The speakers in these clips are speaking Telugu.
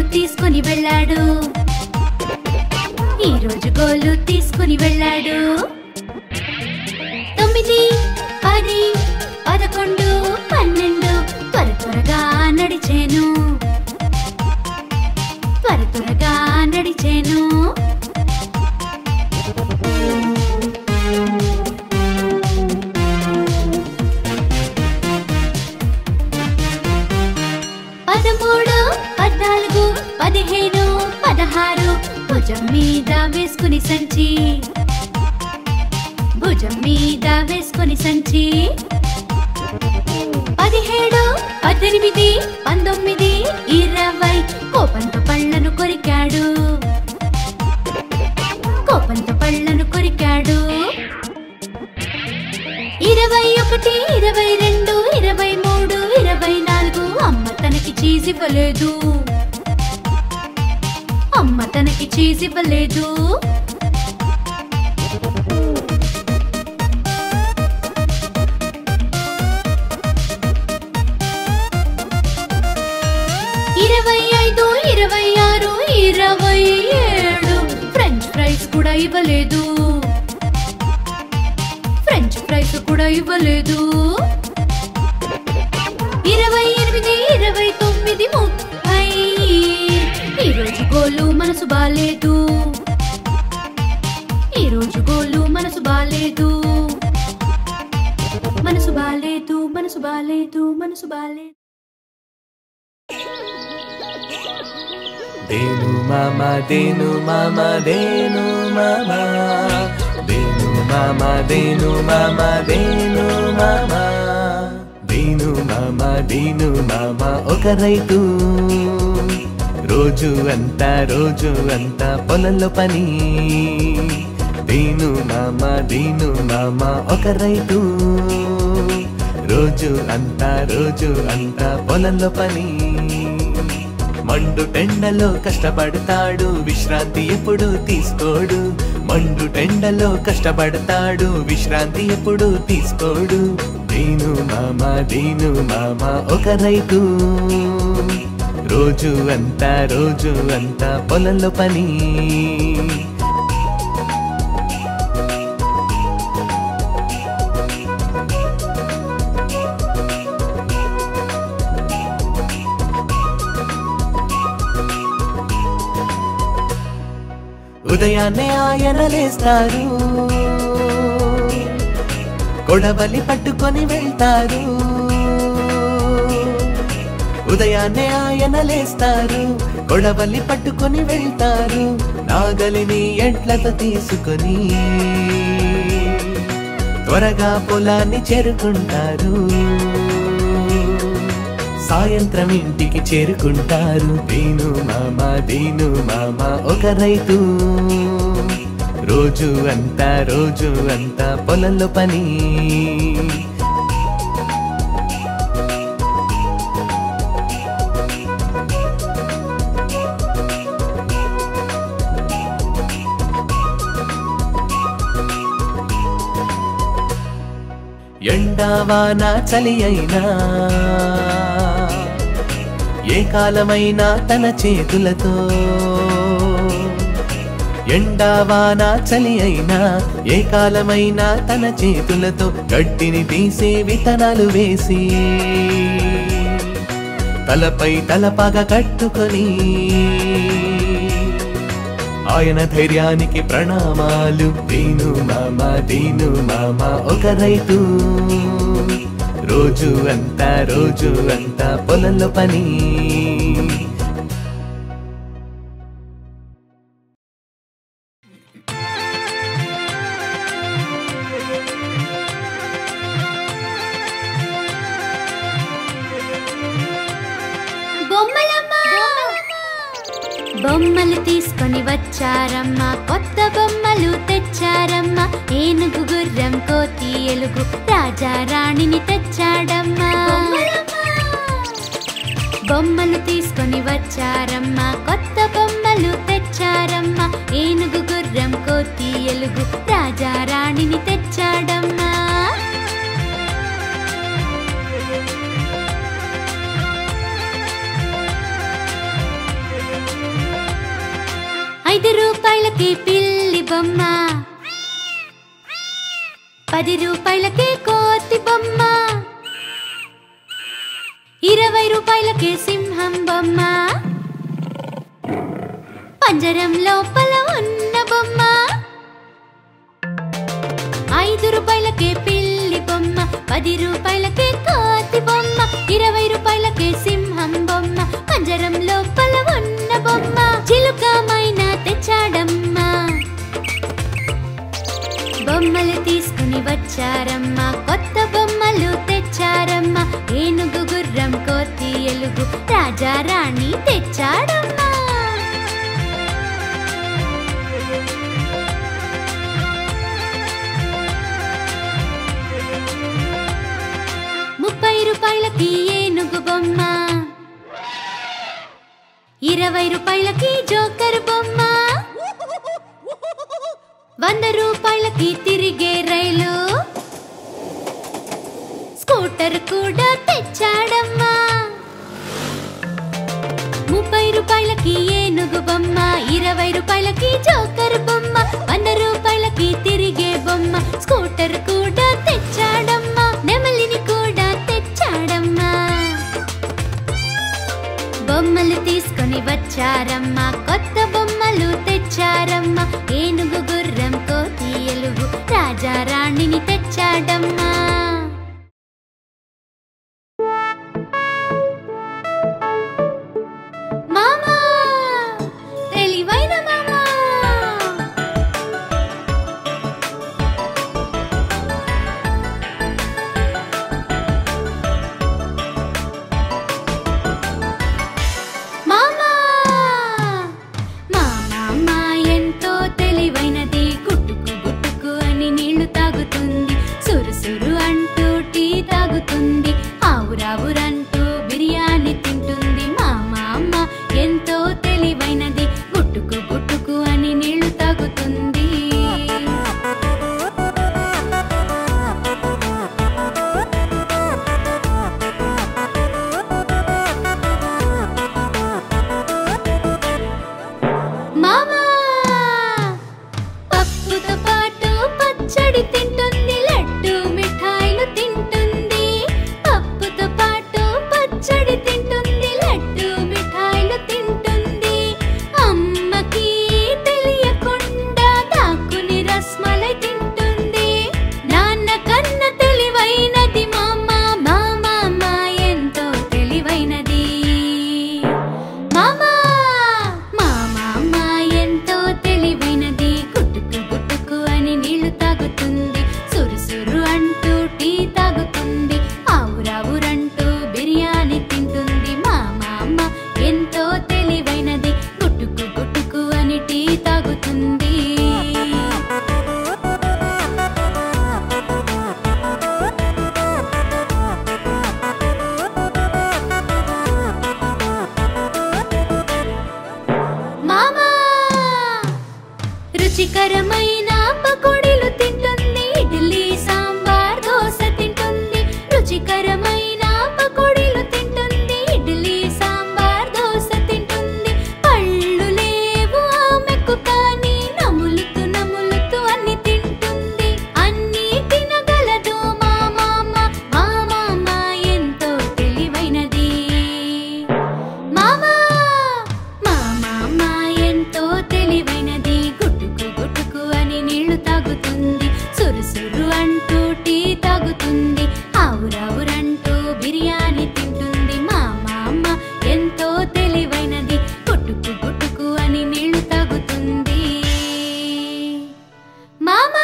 తీసుకొని వెళ్ళాడు ఈ రోజు గోలు తీసుకొని వెళ్ళాడు తొమ్మిది పది పదకొండు పన్నెండు త్వర త్వరగా నడిచేను త్వర త్వరగా నడిచేను పదమూడు పద్నాలుగు పదిహేను పదహారు భుజం మీద వేసుకుని సంచి భుజం మీద వేసుకుని సంచి పదిహేడు పద్దెనిమిది పంతొమ్మిది ఇరవై కోపంతో పళ్ళను కొరికాడు కోపంతో పళ్ళను కొరికాడు ఇరవై ఒకటి ఇరవై రెండు ఇరవై మూడు ఇరవై నాలుగు అమ్మ తనకి చీజ్ ఇవ్వలేదు అమ్మ తనకి చీజ్ ఇవ్వలేదు ఇరవై ఐదు ఇరవై ఆరు ఇరవై ఏడు ఫ్రెంచ్ ఫ్రైస్ కూడా ఇవ్వలేదు ఫ్రెంచ్ ఫ్రైస్ కూడా ఇవ్వలేదు ఇరవై ఎనిమిది ఇరవై తొమ్మిది ముప్పై ఈరోజు గోలు మనసు బాలేదు ఈరోజు గోలు మనసు బాలేదు మనసు బాలేదు మనసు బాలేదు మనసు బాలేదు దేను మామ దేను మామ దేను మామ దేను మామ దేను మామ దేను మామ దేను మామ దేను మామ ఒక రైతు రోజు అంతా రోజు అంతా పొలంలో పని దేను మామ దేను మామ ఒక రైతు రోజు అంతా రోజు అంతా పొలంలో పని మండు టెండలో కష్టపడతాడు విశ్రాంతి ఎప్పుడు తీసుకోడు మండు టెండలో కష్టపడతాడు విశ్రాంతి ఎప్పుడు తీసుకోడు దీను మామ దీను మామ ఒక రైతు రోజు అంతా రోజు అంతా పొలంలో పని ఉదయాన్నే ఆయన లేస్తారు కొడవలి పట్టుకొని వెళ్తారు ఉదయాన్నే ఆయన లేస్తారు కొడవలి పట్టుకొని వెళ్తారు నాగలిని ఎడ్లతో తీసుకొని త్వరగా పొలాన్ని చేరుకుంటారు సాయంత్రం ఇంటికి చేరుకుంటారు దీను మామ దీను మామ ఒక రైతు రోజు అంతా రోజు అంతా పొలంలో పని ఎండావాన చలి అయినా ఏ కాలమైనా తన చేతులతో ఎండావాన చలి అయినా ఏ కాలమైనా తన చేతులతో గడ్డిని తీసే విత్తనాలు వేసి తలపై తలపాగా కట్టుకొని ఆయన ధైర్యానికి ప్రణామాలు దీను మామ దీను మామ ఒక రైతు రోజు అంతా రోజు అంతా పొలంలో పని బొమ్మలమ్మా బొమ్మలు తీసుకొని వచ్చారమ్మా కొత్త బొమ్మలు తెచ్చారమ్మా ఏనుగు గుర్రం కోతి ఎలుగు రాజా రాణిని తెచ్చాడమ్మా బొమ్మలు తీసుకొని వచ్చారమ్మా కొత్త బొమ్మలు తెచ్చారమ్మా ఏనుగు గుర్రం కోతి ఎలుగు రాజా రాణిని తెచ్చాడమ్మా రూపాయలకి పిల్లి బొమ్మ పది రూపాయలకి కోతి బొమ్మ ఇరవై రూపాయలకి సింహం బొమ్మ పంజరం లోపల ఉన్న బొమ్మ ఐదు రూపాయలకే పిల్లి బొమ్మ పది రూపాయలకే కోతి బొమ్మ ఇరవై రూపాయలకే సింహం బొమ్మ పంజరం లోపల ఉన్న బొమ్మ చిలుకమైన తెచ్చాడమ్మా బొమ్మలు తీసుకుని వచ్చారమ్మా కొత్త బొమ్మలు తెచ్చారమ్మా ఏనుగు గుర్రం కోతి ఎలుగు రాజా రాణి తెచ్చాడమ్మా ముప్పై రూపాయలకి ఏనుగు బొమ్మ ఇరవై రూపాయలకి జోకర్ బొమ్మ వంద రూపాయలకి తిరిగే రైలు స్కూటర్ కూడా తెచ్చాడమ్మా ముప్పై రూపాయలకి ఏనుగు బొమ్మ ఇరవై రూపాయలకి జోకర్ బొమ్మ వంద రూపాయలకి తిరిగే బొమ్మ స్కూటర్ కూడా తెచ్చాడమ్మా నెమలిని కూడా తెచ్చాడమ్మా బొమ్మలు తీసుకొని వచ్చారమ్మా కొత్త బొమ్మలు తెచ్చారమ్మా ఏనుగు గుర్రం కోతి ఎలుగు రాజా రాణిని తెచ్చాడమ్మా మామా తెలివైన మామా మామా మా మామ ఎంతో తెలివైనది గుట్టుకు గుట్టుకు అని నీళ్లు తాగుతుంది సురు సురు అంటూ టీ తాగుతుంది ఆవురావురంటూ బిర్యానీ తింటుంది మా మామ ఎంతో తెలివైనది గుట్టుకు గుట్టుకు అని నీళ్లు తాగుతుంది మామా పప్పుతో పాటు పచ్చడి తింటుంది లడ్డు మిఠాయిలు తింటుంది పప్పుతో పాటు పచ్చడి తింటుంది లడ్డు మిఠాయిలు తింటుంది అమ్మకి తెలియకుండా దాక్కుని రస్మలై తింటుంది నాన్న కన్న తెలివైనది మామ మా మామ ఎంతో తెలివైనది మామా మా మామ ఎంతో తెలివైనది గుట్టుకు గుట్టుకు అని నీళ్లు తాగుతుంది సురు సురు అంటూ టీ తాగుతుంది ఆవురావురంటూ బిర్యానీ తింటుంది మా మామ ఎంతో తెలివైనది గుట్టుకు గుట్టుకు అని టీ తాగుతుంది మామా రుచికరమైన పకోడీలు తింటుంది ఇడ్లీ సాంబార్ దోశ తింటుంది రుచికరమైన పకోడీలు తింటుంది ఇడ్లీ సాంబార్ దోశ తింటుంది పళ్ళు లేవు ఆమెకు కానీ నములుతూ నములుతూ అన్ని తింటుంది అన్ని తినగలదు మా మామ మా మామ ఎంతో తెలివైనది మామా మా మామ ఎంతో తెలివైనది గుట్టుకు గుట్టుకు అని నీళ్లు తాగుతుంది సురు సురు అంటూ టీ తాగుతుంది ఆవురావురంటూ బిర్యానీ తింటుంది మా మామ ఎంతో తెలివైనది గుట్టుకు గుట్టుకు అని నీళ్లు తాగుతుంది మామా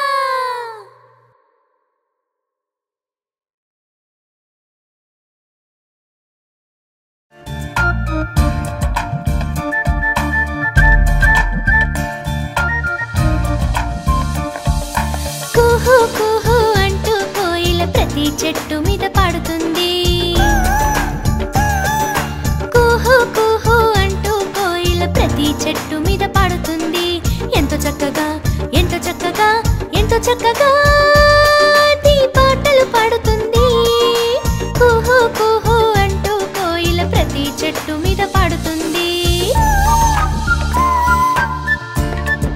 కుహు కుహు అంటూ కోయిల ప్రతి చెట్టు మీద పాడుతుంది కుహు కుహు అంటూ కోయిల ప్రతి చెట్టు మీద పాడుతుంది ఎంతో చక్కగా ఎంతో చక్కగా ఎంతో చక్కగా ఈ పాటలు పాడుతుంది కుహు కుహు అంటూ కోయిల ప్రతి చెట్టు మీద పాడుతుంది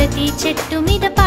ప్రతి చెట్టు మీద